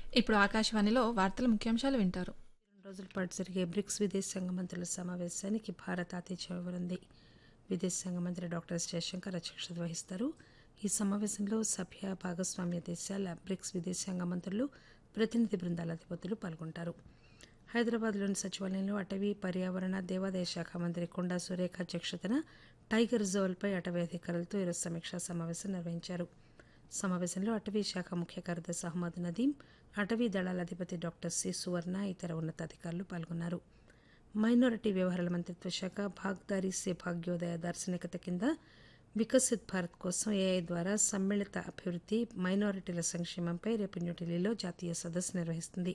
ఇప్పుడు ఆకాశవాణిలో వార్తల ముఖ్యాంశాలు వింటారు రెండు రోజుల పాటు జరిగే బ్రిక్స్ విదేశాంగ మంత్రుల సమావేశానికి భారత్ ఆతిథ్యం ఇవ్వనుంది విదేశాంగ మంత్రి డాక్టర్ ఎస్ జయశంకర్ అధ్యక్షత వహిస్తారు ఈ సమావేశంలో సభ్య భాగస్వామ్య దేశాల బ్రిక్స్ విదేశాంగ మంత్రులు ప్రతినిధి బృందాల అధిపతులు పాల్గొంటారు హైదరాబాద్లోని సచివాలయంలో అటవీ పర్యావరణ దేవాదాయ శాఖ మంత్రి కొండా సురేఖ అధ్యక్షతన టైగర్ రిజర్వ్పై అటవీ అధికారులతో ఈరోజు సమీక్షా సమావేశం నిర్వహించారు సమావేశంలో అటవీ శాఖ ముఖ్య కార్యదర్శి అహ్మద్ నదీం అటవీ దళాల అధిపతి డాక్టర్ సి సువర్ణ ఇతర ఉన్నతాధికారులు పాల్గొన్నారు మైనారిటీ వ్యవహారాల మంత్రిత్వ శాఖ భాగ్దారీ సే భాగ్యోదయ దార్శనికత కింద వికసిత్ భారత్ కోసం ఏఐ ద్వారా సమ్మిళిత అభివృద్ధి మైనారిటీల సంక్షేమంపై రేపు న్యూఢిల్లీలో జాతీయ సదస్సు నిర్వహిస్తుంది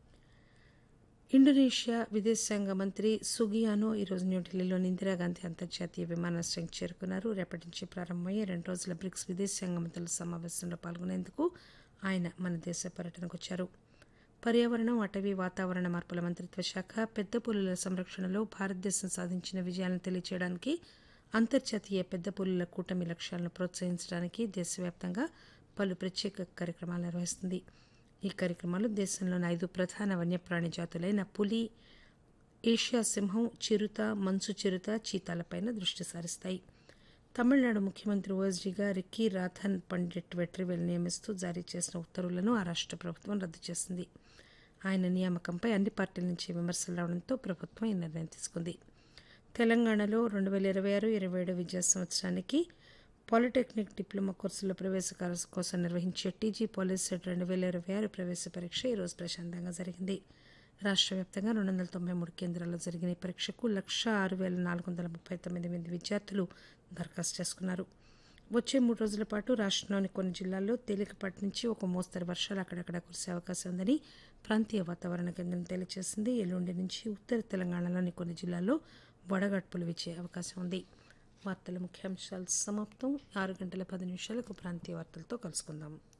ఇండోనేషియా విదేశాంగ మంత్రి సుగియానో ఈరోజు న్యూఢిల్లీలోని ఇందిరాగాంధీ అంతర్జాతీయ విమానాశ్రయం చేరుకున్నారు రేపటి నుంచి ప్రారంభమయ్యే రెండు రోజుల బ్రిక్స్ విదేశాంగ మంత్రుల సమావేశంలో పాల్గొనేందుకు ఆయన మన దేశ పర్యటనకు వచ్చారు పర్యావరణం అటవీ వాతావరణ మార్పుల మంత్రిత్వ శాఖ పెద్ద పులుల సంరక్షణలో భారతదేశం సాధించిన విజయాలను తెలియజేయడానికి అంతర్జాతీయ పెద్ద పులుల కూటమి లక్ష్యాలను ప్రోత్సహించడానికి దేశవ్యాప్తంగా పలు ప్రత్యేక కార్యక్రమాలు నిర్వహిస్తుంది ఈ కార్యక్రమాలు దేశంలోని ఐదు ప్రధాన వన్యప్రాణి జాతులైన పులి ఏషియా సింహం చిరుత మంచు చిరుత చీతాలపైన దృష్టి సారిస్తాయి తమిళనాడు ముఖ్యమంత్రి ఓఎస్డీగా రిక్కీ రాథన్ పండిట్ వెట్రివేల్ నియమిస్తూ జారీ చేసిన ఉత్తర్వులను ఆ రాష్ట్ర ప్రభుత్వం రద్దు చేసింది ఆయన నియామకంపై అన్ని పార్టీల నుంచి విమర్శలు రావడంతో ప్రభుత్వం ఈ నిర్ణయం తీసుకుంది తెలంగాణలో రెండు వేల ఇరవై ఆరు ఇరవై ఏడు విద్యా సంవత్సరానికి పాలిటెక్నిక్ డిప్లొమా కోర్సుల ప్రవేశ కోసం నిర్వహించే టీజీ పాలిసెట్ రెండు వేల ఇరవై ఆరు ప్రవేశ పరీక్ష ఈరోజు ప్రశాంతంగా జరిగింది రాష్ట్ర వ్యాప్తంగా రెండు వందల తొంభై మూడు కేంద్రాల్లో జరిగిన ఈ పరీక్షకు లక్ష ఆరు వేల నాలుగు వందల ముప్పై తొమ్మిది మంది విద్యార్థులు దరఖాస్తు చేసుకున్నారు వచ్చే మూడు రోజుల పాటు రాష్ట్రంలోని కొన్ని జిల్లాల్లో తేలికపాటి నుంచి ఒక మోస్తరు వర్షాలు అక్కడక్కడ కురిసే అవకాశం ఉందని ప్రాంతీయ వాతావరణ కేంద్రం తెలియజేసింది ఎల్లుండి నుంచి ఉత్తర తెలంగాణలోని కొన్ని జిల్లాల్లో వడగడ్పులు వీచే అవకాశం ఉంది వార్తల ముఖ్యాంశాలు సమాప్తం ఆరు గంటల పది నిమిషాలకు ప్రాంతీయ వార్తలతో కలుసుకుందాం